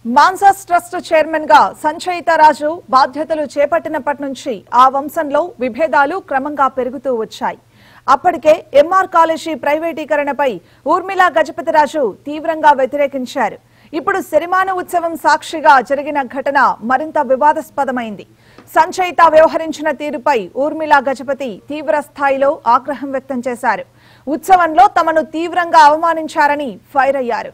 Mansas trust chairman గా సంచయిత రాజు బాధ్యతలు చేపట్టినప్పటి నుంచి ఆ వంశంలో విభేదాలు క్రమంగా పెరుగుతూ వచ్చాయి అప్పటికే ఎంఆర్ కాలేజీ ప్రైవేటీకరణపై ఊర్మిళ గజపతిరాజు తీవ్రంగా వ్యతిరేకించారు ఇప్పుడు సిరిమాన ఉత్సవం సాక్షిగా జరిగిన ఘటన మరింత వివాదాస్పదమైంది సంచయిత వ్యవహరించిన తీరుపై ఊర్మిళ గజపతి తీవ్ర స్థాయిలో ఆగ్రహం వ్యక్తం చేశారు ఉత్సవంలో తమను తీవ్రంగా అవమానించారని ఫైర్ అయ్యారు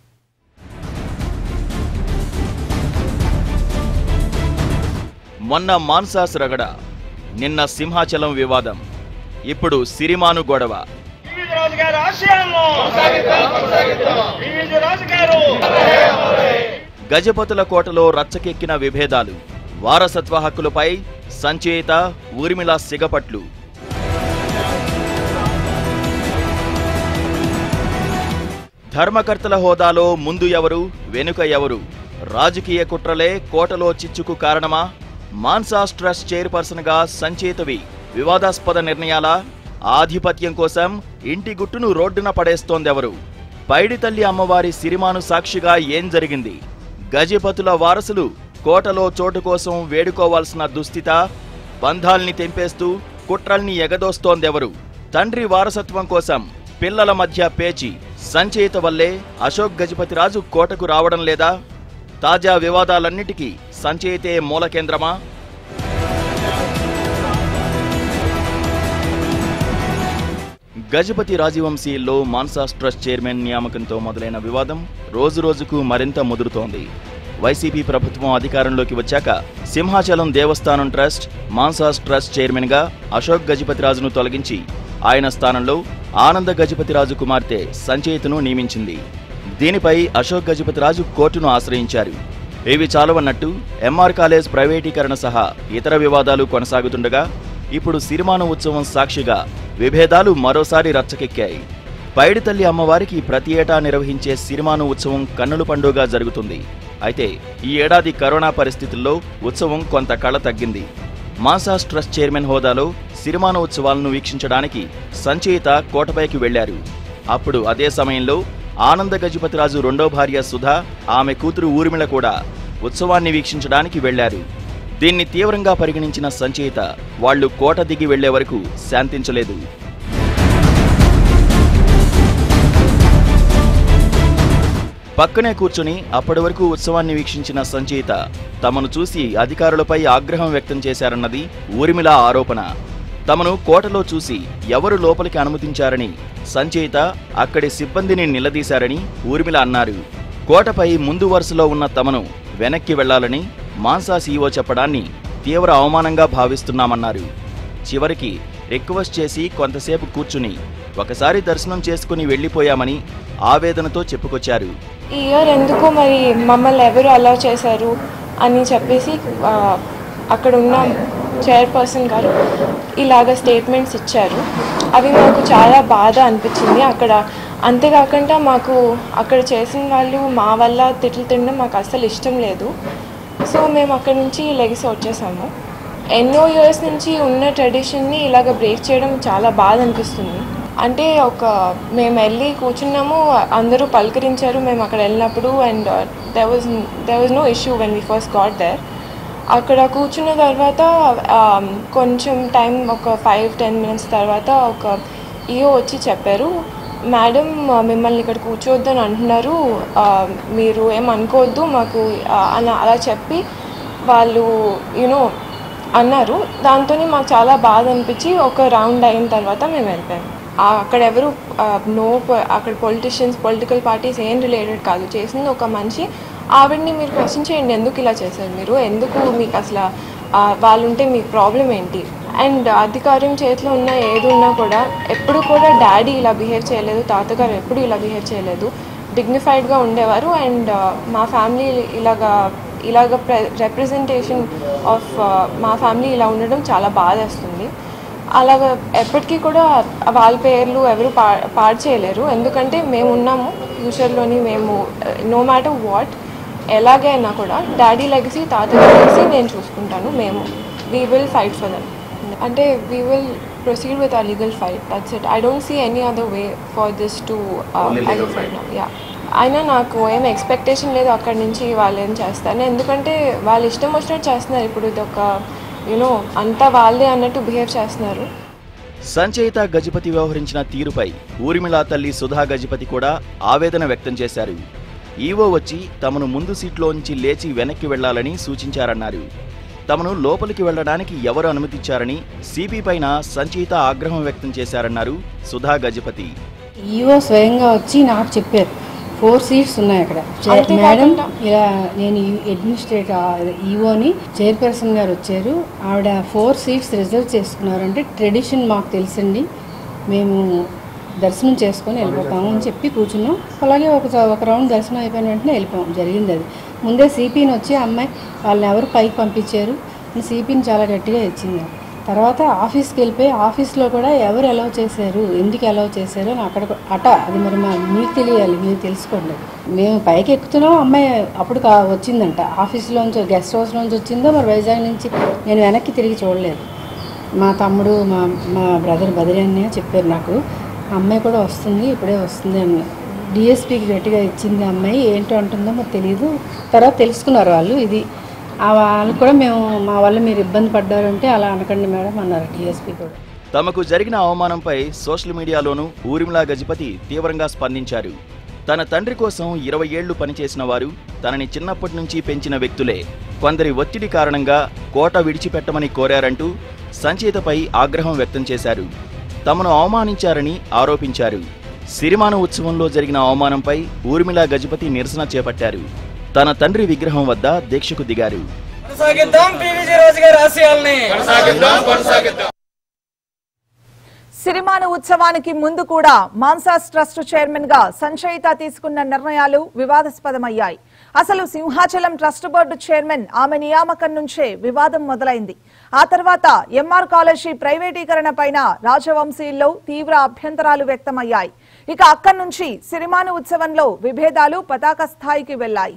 మొన్న మాన్సాస్ రగడ నిన్న సింహాచలం వివాదం ఇప్పుడు సిరిమాను గొడవ ఈవీజీ రాజు గారి ఆశయాలను ఈవీజీ రాజు గారు గజపతుల కోటలో రచ్చకెక్కిన విభేదాలు వారసత్వ హక్కులపై సంచేత ఊర్మిళ సిగపట్లు ధర్మకర్తల హోదాలో ముందు ఎవరు వెనుక ఎవరు రాజకీయ కుట్రలే కోటలో చిచ్చుకు కారణమా మాన్సాస్ ట్రస్ట్ చైర్పర్సన్గా సంచేతవి వివాదాస్పద నిర్ణయాల ఆధిపత్యం కోసం ఇంటి గుట్టును రోడ్డున పడేస్తోందెవరు పైడితల్లి అమ్మవారి సిరిమాను సాక్షిగా ఏం జరిగింది గజపతుల వారసులు కోటలో చోటు కోసం వేడుకోవాల్సిన దుస్థిత బంధాల్ని తెంపేస్తూ కుట్రల్ని ఎగదోస్తోందెవరు తండ్రి వారసత్వం కోసం పిల్లల మధ్య పేచి సంచేత వల్లే అశోక్ గజపతిరాజు కోటకు రావడం లేదా తాజా వివాదాలన్నిటికీ సంచేతే మూల కేంద్రమా గజపతి రాజవంశీయుల్లో మాన్సాస్ ట్రస్ట్ చైర్మన్ నియామకంతో మొదలైన వివాదం రోజురోజుకు మరింత ముదురుతోంది వైసీపీ ప్రభుత్వం అధికారంలోకి వచ్చాక సింహాచలం దేవస్థానం ట్రస్ట్ మాన్సాస్ ట్రస్ట్ చైర్మన్గా అశోక్ గజపతిరాజును తొలగించి ఆయన స్థానంలో ఆనంద గజపతిరాజు కుమార్తె సంచేతను నియమించింది దీనిపై అశోక్ గజపతిరాజు కోర్టును ఆశ్రయించారు ఇవి చాలవన్నట్టు ఎంఆర్ కాలేజ్ ప్రైవేటీకరణ సహా ఇతర వివాదాలు కొనసాగుతుండగా ఇప్పుడు సిరిమాను ఉత్సవం సాక్షిగా విభేదాలు మరోసారి రచ్చకెక్కాయి పైడితల్లి అమ్మవారికి ప్రతి ఏటా నిర్వహించే సిరిమాను ఉత్సవం కన్నుల పండుగ జరుగుతుంది అయితే ఈ ఏడాది కరోనా పరిస్థితుల్లో ఉత్సవం కొంత కళ తగ్గింది మాసాస్ ట్రస్ట్ చైర్మన్ హోదాలో సిరిమాను ఉత్సవాలను వీక్షించడానికి సంచేత కోటపైకి వెళ్లారు అప్పుడు అదే సమయంలో ఆనంద గజపతిరాజు రెండో భార్య సుధా ఆమె కూతురు ఊర్మిళ కూడా ఉత్సవాన్ని వీక్షించడానికి వెళ్లారు దీన్ని తీవ్రంగా పరిగణించిన సంచేత వాళ్లు కోట దిగి వెళ్లే వరకు శాంతించలేదు పక్కనే కూర్చుని అప్పటి వరకు ఉత్సవాన్ని వీక్షించిన సంచేత తమను చూసి అధికారులపై ఆగ్రహం వ్యక్తం చేశారన్నది ఊర్మిళ ఆరోపణ తమను కోటలో చూసి ఎవరు లోపలికి అనుమతించారని సంచేత అక్కడి సిబ్బందిని నిలదీశారని ఊర్మిళ అన్నారు కోటపై ముందు వరుసలో ఉన్న తమను వెనక్కి వెళ్లాలని మాన్సా సీఈఓ చెప్పడాన్ని తీవ్ర అవమానంగా భావిస్తున్నామన్నారు చివరికి రిక్వెస్ట్ చేసి కొంతసేపు కూర్చుని ఒకసారి దర్శనం చేసుకుని వెళ్లిపోయామని ఆవేదనతో చెప్పుకొచ్చారు ఈ ఇయర్ ఎందుకు మరి మమ్మల్ని ఎవరు అలౌ చేశారు అని చెప్పేసి ఆ, అక్కడ ఉన్న చైర్పర్సన్ గారు ఇలాగ స్టేట్మెంట్స్ ఇచ్చారు అవి మాకు చాలా బాధ అనిపించింది అక్కడ అంతేకాకుండా మాకు అక్కడ చేసిన వాళ్ళు మా వల్ల తిట్లు తినడం మాకు అస్సలు ఇష్టం లేదు సో మేము అక్కడి నుంచి లెగిసి వచ్చేసాము ఎన్నో ఇయర్స్ నుంచి ఉన్న ట్రెడిషన్ని ఇలాగ బ్రేక్ చేయడం చాలా బాధ అనిపిస్తుంది అంటే ఒక మేము వెళ్ళి కూర్చున్నాము అందరూ పలకరించారు మేము అక్కడ వెళ్ళినప్పుడు and there was there was no issue when we first got there అక్కడ కూర్చున్న తర్వాత um, కొంచెం టైం ఒక ఫైవ్ టెన్ మినిట్స్ తర్వాత ఒక ఈఓ వచ్చి చెప్పారు మేడం మిమ్మల్ని ఇక్కడ కూర్చోవద్దని అంటున్నారు ఆ, మీరు ఏం అనుకోవద్దు మాకు ఆ, అని అలా చెప్పి వాళ్ళు యూనో అన్నారు దాంతో మాకు చాలా బాధ అనిపించి ఒక రౌండ్ అయిన తర్వాత మేము వెళ్ళిపోయాం ఆ, అక్కడ ఎవరు నో అక్కడ పొలిటీషియన్స్ పొలిటికల్ పార్టీస్ ఏం రిలేటెడ్ కాదు చేసింది ఒక మనిషి ఆవిడని మీరు క్వశ్చన్ చేయండి ఎందుకు ఇలా చేశారు మీరు ఎందుకు మీకు అసలు ఆ, వాళ్ళు ఉంటే మీ ప్రాబ్లం ఏంటి అండ్ అధికారం చేతిలో ఉన్న ఏది ఉన్నా కూడా ఎప్పుడు కూడా డాడీ ఇలా బిహేవ్ చేయలేదు తాతగారు ఎప్పుడు ఇలా బిహేవ్ చేయలేదు డిగ్నిఫైడ్గా ఉండేవారు అండ్ మా ఫ్యామిలీ ఇలాగా ఇలాగ రిప్రజెంటేషన్ ఆఫ్ మా ఫ్యామిలీ ఇలా ఉండడం చాలా బాధేస్తుంది అలాగ ఎప్పటికీ కూడా వాళ్ళ పేర్లు ఎవరు పా పాడు చేయలేరు ఎందుకంటే మేము ఉన్నాము ఫ్యూచర్లోని మేము నో మ్యాటర్ వాట్ ఎలాగైనా కూడా డాడీ లెగసీ తాతగారి లెగసీ నేను చూసుకుంటాను మేము we will fight for them అంటే we will proceed with a legal fight that's it I don't see any other way for this to I fight యా అయినా నాకు ఏం ఎక్స్పెక్టేషన్ లేదు అక్కడి నుంచి వాళ్ళు ఏం చేస్తారని ఎందుకంటే వాళ్ళు ఇష్టం వచ్చినట్టు చేస్తున్నారు ఇప్పుడు ఇది ఒక యూనో అంతా వాళ్ళే అన్నట్టు బిహేవ్ చేస్తున్నారు సంచయిత గజపతి వ్యవహరించిన తీరుపై ఊర్మిళ తల్లి సుధా గజపతి కూడా ఆవేదన వ్యక్తం చేశారు ఈవో వచ్చి తమను ముందు సీట్లోంచి లేచి వెనక్కి వెళ్లాలని సూచించారన్నారు తమను లోపలికి వెళ్లడానికి ఎవరు అనుమతిచ్చారని సిపి పైన సంచయిత ఆగ్రహం వ్యక్తం చేశారన్నారు సుధా గజపతి ఈఓ స్వయంగా వచ్చి నాకు చెప్పారు ఫోర్ సీట్స్ ఉన్నాయి అక్కడ చే- అంతే మేడం కాకుండా- ఇలా నేను అడ్మినిస్ట్రేటర్ ఈఓని చైర్పర్సన్ గారు వచ్చారు ఆవిడ ఫోర్ సీట్స్ రిజర్వ్ చేసుకున్నారు అంటే ట్రెడిషన్ మాకు తెలుసండి మేము దర్శనం చేసుకొని వెళ్ళిపోతాము అని చెప్పి కూర్చున్నాం అలాగే ఒక ఒక రౌండ్ దర్శనం అయిపోయిన వెంటనే వెళ్ళిపోయాం జరిగింది అది ముందే సిపిని వచ్చి అమ్మాయి వాళ్ళని ఎవరు పైకి పంపించారు అని సిపిని చాలా గట్టిగా ఇచ్చింది తర్వాత ఆఫీస్కి వెళ్ళిపోయి ఆఫీస్లో కూడా ఎవరు అలౌ చేశారు ఎందుకు అలౌ చేశారు అని అక్కడ కూ- అట అది మరి మా మీకు తెలియాలి మీరు తెలుసుకోండి మేము పైకి ఎక్కుతున్నాం అమ్మాయి అప్పుడు కా- వచ్చిందంట ఆఫీస్లోంచి గెస్ట్ హౌస్లోంచి వచ్చిందో మరి వైజాగ్ నుంచి నేను వెనక్కి తిరిగి చూడలేదు మా తమ్ముడు మా మా బ్రదర్ బదిరి అన్నయ్య చెప్పారు నాకు ఆ అమ్మాయి కూడా వస్తుంది ఇప్పుడే వస్తుంది అని డిఎస్పికి గట్టిగా ఇచ్చింది ఆ అమ్మాయి ఏంటో అంటుందో మరి తెలియదు తర్వాత తెలుసుకున్నారు వాళ్ళు ఇది ఆ వాళ్ళు కూడా మేము మా వల్ల మీరు ఇబ్బంది పడ్డారంటే అలా అనకండి మేడం అన్నారు డిఎస్పి కూడా తమకు జరిగిన అవమానంపై సోషల్ మీడియాలోనూ ఊర్మిళ గజపతి తీవ్రంగా స్పందించారు తన తండ్రి కోసం ఇరవై ఏళ్లు పనిచేసిన వారు తనని చిన్నప్పటి నుంచి పెంచిన వ్యక్తులే కొందరి ఒత్తిడి కారణంగా కోట విడిచిపెట్టమని కోరారంటూ సంచేతపై ఆగ్రహం వ్యక్తం చేశారు తమను అవమానించారని ఆరోపించారు సిరిమాన ఉత్సవంలో జరిగిన అవమానంపై ఊర్మిళ గజపతి నిరసన చేపట్టారు తన తండ్రి విగ్రహం వద్ద దీక్షకు దిగారు కొనసాగిద్దాం పీవీజీ రాజు గారి ఆశయాల్ని సిరిమాను ఉత్సవానికి ముందు కూడా మాన్సాస్ ట్రస్ట్ చైర్మన్ గా సంచయిత తీసుకున్న నిర్ణయాలు వివాదాస్పదమయ్యాయి అసలు సింహాచలం ట్రస్ట్ బోర్డు చైర్మన్ ఆమె నియామకం నుంచే వివాదం మొదలైంది ఆ తర్వాత ఎంఆర్ కాలేజీ ప్రైవేటీకరణ పైన రాజవంశీల్లో తీవ్ర అభ్యంతరాలు వ్యక్తమయ్యాయి ఇక అక్కడి నుంచి సిరిమాను ఉత్సవంలో విభేదాలు పతాక స్థాయికి వెళ్లాయి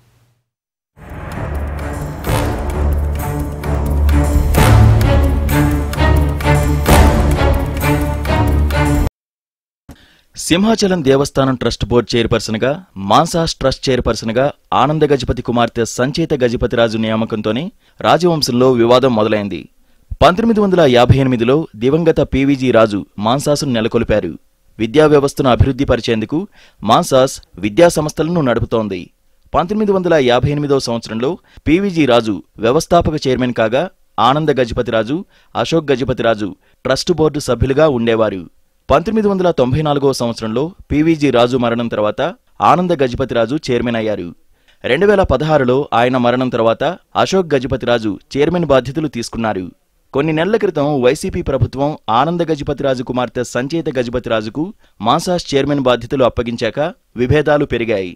సింహాచలం దేవస్థానం ట్రస్ట్ బోర్డు చైర్పర్సన్గా మాన్సాస్ ట్రస్ట్ చైర్పర్సన్గా ఆనంద గజపతి కుమార్తె సంచేత గజపతిరాజు నియామకంతోనే రాజవంశంలో వివాదం మొదలైంది పంతొమ్మిది వందల యాభై ఎనిమిదిలో దివంగత పీవీజీ రాజు మాన్సాసును నెలకొల్పారు విద్యా వ్యవస్థను అభివృద్ధి పరిచేందుకు మాన్సాస్ విద్యా సంస్థలను నడుపుతోంది పంతొమ్మిది వందల యాభై ఎనిమిదో సంవత్సరంలో పీవీజీ రాజు వ్యవస్థాపక చైర్మన్ కాగా ఆనంద గజపతిరాజు అశోక్ గజపతిరాజు ట్రస్ట్ బోర్డు సభ్యులుగా ఉండేవారు పంతొమ్మిది వందల తొంభై నాలుగో సంవత్సరంలో పీవీజీ రాజు మరణం తర్వాత ఆనంద గజపతిరాజు చైర్మన్ అయ్యారు రెండు వేల పదహారులో ఆయన మరణం తర్వాత అశోక్ గజపతిరాజు చైర్మన్ బాధ్యతలు తీసుకున్నారు కొన్ని నెలల క్రితం వైసీపీ ప్రభుత్వం ఆనంద గజపతిరాజు కుమార్తె సంచేత గజపతిరాజుకు మాసాస్ చైర్మన్ బాధ్యతలు అప్పగించాక విభేదాలు పెరిగాయి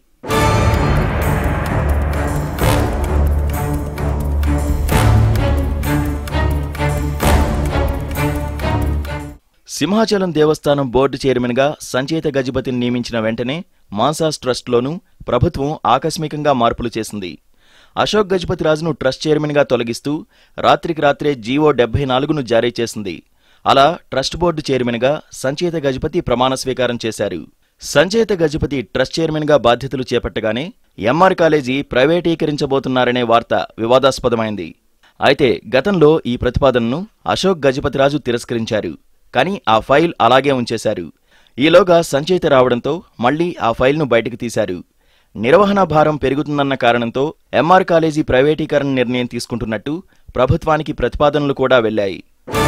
సింహాచలం దేవస్థానం బోర్డు చైర్మన్గా సంచేత గజపతిని నియమించిన వెంటనే మాన్సాస్ ట్రస్ట్లోనూ ప్రభుత్వం ఆకస్మికంగా మార్పులు చేసింది అశోక్ గజపతిరాజును ట్రస్ట్ చైర్మన్గా తొలగిస్తూ రాత్రికి రాత్రే జీవో డెబ్బై నాలుగును జారీ చేసింది అలా ట్రస్ట్ బోర్డు చైర్మన్గా సంచేత గజపతి ప్రమాణ స్వీకారం చేశారు సంచేత గజపతి ట్రస్ట్ చైర్మన్గా బాధ్యతలు చేపట్టగానే ఎంఆర్ కాలేజీ ప్రైవేటీకరించబోతున్నారనే వార్త వివాదాస్పదమైంది అయితే గతంలో ఈ ప్రతిపాదనను అశోక్ గజపతిరాజు తిరస్కరించారు కానీ ఆ ఫైల్ అలాగే ఉంచేశారు ఈలోగా సంచేత రావడంతో మళ్లీ ఆ ఫైల్ను బయటకు తీశారు నిర్వహణ భారం పెరుగుతుందన్న కారణంతో ఎంఆర్ కాలేజీ ప్రైవేటీకరణ నిర్ణయం తీసుకుంటున్నట్టు ప్రభుత్వానికి ప్రతిపాదనలు కూడా వెళ్లాయి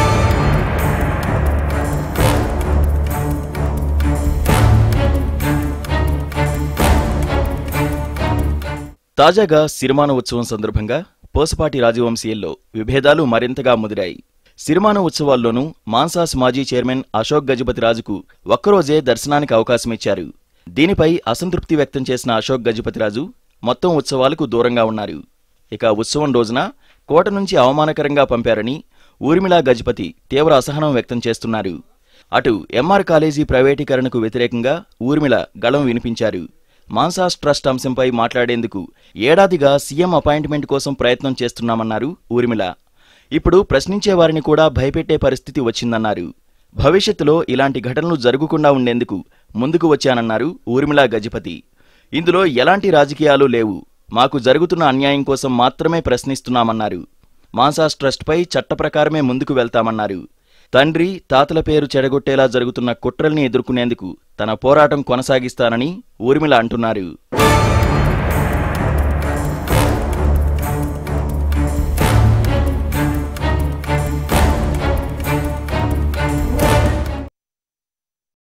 తాజాగా సిరిమాన ఉత్సవం సందర్భంగా పోసపాటి రాజవంశీయుల్లో విభేదాలు మరింతగా ముదిరాయి సిరిమాన ఉత్సవాల్లోనూ మాన్సాస్ మాజీ చైర్మన్ అశోక్ గజపతిరాజుకు ఒక్కరోజే దర్శనానికి అవకాశమిచ్చారు దీనిపై అసంతృప్తి వ్యక్తం చేసిన అశోక్ గజపతిరాజు మొత్తం ఉత్సవాలకు దూరంగా ఉన్నారు ఇక ఉత్సవం రోజున కోట నుంచి అవమానకరంగా పంపారని ఊర్మిళా గజపతి తీవ్ర అసహనం వ్యక్తం చేస్తున్నారు అటు ఎంఆర్ కాలేజీ ప్రైవేటీకరణకు వ్యతిరేకంగా ఊర్మిళ గళం వినిపించారు మాన్సాస్ ట్రస్ట్ అంశంపై మాట్లాడేందుకు ఏడాదిగా సీఎం అపాయింట్మెంట్ కోసం ప్రయత్నం చేస్తున్నామన్నారు ఊర్మిళ ఇప్పుడు ప్రశ్నించే వారిని కూడా భయపెట్టే పరిస్థితి వచ్చిందన్నారు భవిష్యత్తులో ఇలాంటి ఘటనలు జరగకుండా ఉండేందుకు ముందుకు వచ్చానన్నారు ఊర్మిళ గజపతి ఇందులో ఎలాంటి రాజకీయాలు లేవు మాకు జరుగుతున్న అన్యాయం కోసం మాత్రమే ప్రశ్నిస్తున్నామన్నారు మాన్సాస్ ట్రస్ట్పై చట్ట ప్రకారమే ముందుకు వెళ్తామన్నారు తండ్రి తాతల పేరు చెడగొట్టేలా జరుగుతున్న కుట్రల్ని ఎదుర్కొనేందుకు తన పోరాటం కొనసాగిస్తానని ఊర్మిళ అంటున్నారు